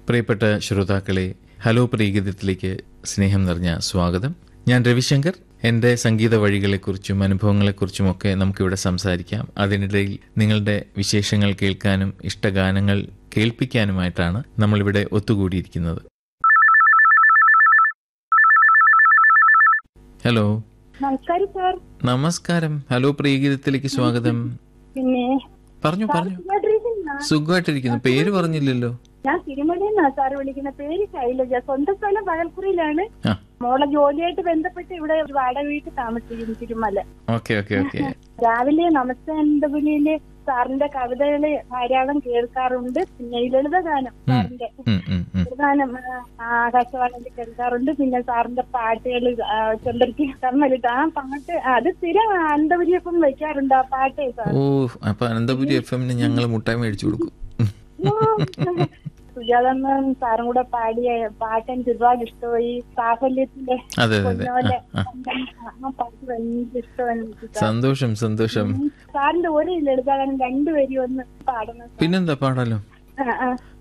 പ്രിയപ്പെട്ട ശ്രോതാക്കളെ ഹലോ പ്രീഗീതത്തിലേക്ക് സ്നേഹം നിറഞ്ഞ സ്വാഗതം ഞാൻ രവിശങ്കർ എൻ്റെ സംഗീത വഴികളെക്കുറിച്ചും അനുഭവങ്ങളെക്കുറിച്ചുമൊക്കെ നമുക്കിവിടെ സംസാരിക്കാം അതിനിടയിൽ നിങ്ങളുടെ വിശേഷങ്ങൾ കേൾക്കാനും ഇഷ്ടഗാനങ്ങൾ കേൾപ്പിക്കാനുമായിട്ടാണ് നമ്മളിവിടെ ഒത്തുകൂടിയിരിക്കുന്നത് ഹലോ നമസ്കാരം സാർ നമസ്കാരം ഹലോ പ്രീഗീതത്തിലേക്ക് സ്വാഗതം പിന്നെ പറഞ്ഞു പറഞ്ഞു സുഖമായിട്ടിരിക്കുന്നോ? സുഖമായിട്ടിരിക്കുന്നു പേര് പറഞ്ഞില്ലല്ലോ ഞാൻ തിരുമലയെന്നാ സാർ വിളിക്കുന്ന പേര് ശൈലജ സ്വന്തം സ്ഥലം പകൽക്കുറിയിലാണ് ആ മോളെ ജോലിയായിട്ട് ബന്ധപ്പെട്ട് ഇവിടെ ഒരു വാടക വീട്ടിൽ താമസിക്കുന്നു തിരുമല ഓക്കെ ഓക്കെ ഓക്കെ രാവിലെ നമസ്തേ അനന്തപുരിയിലെ സാറിന്റെ കവിതകള് ധാരാളം കേൾക്കാറുണ്ട് പിന്നെ ഈ ലളിതഗാനം സാറിന്റെ ഉം, ഉം, ഉം. ലളിതഗാനം ആ, ആകാശവാണിയിൽ കേൾക്കാറുണ്ട് പിന്നെ സാറിന്റെ പാട്ടുകൾ ചെമ്പരത്തി കമ്മലിട്ട് ആ പാട്ട് അത് സ്ഥിരം അനന്തപുരിയപ്പം വെക്കാറുണ്ട് ആ പാട്ടേ സാർ ഓ അപ്പൊ അനന്തപുരി എഫ് എമ്മിന് ഞങ്ങൾ മുട്ടായി മേടിച്ചു കൊടുക്കും സുജാതമ്മൻ സാറും കൂടെ പാടിയ പാട്ട് എനിക്ക് ഒരുപാട് ഇഷ്ടമായി സാഫല്യത്തിന്റെ അതെ അതെ അതെ പൊന്നോലെ ആ, ആ. ആ പാട്ട് ഭയങ്കര ഇഷ്ടമാണ് എനിക്ക് സാർ. സന്തോഷം സന്തോഷം സാറിന്റെ ഒരു ലളിതഗാനം രണ്ടുപേരും ഒന്ന് പാടണം പിന്നെന്താ പാടാലോ ആ, ആ.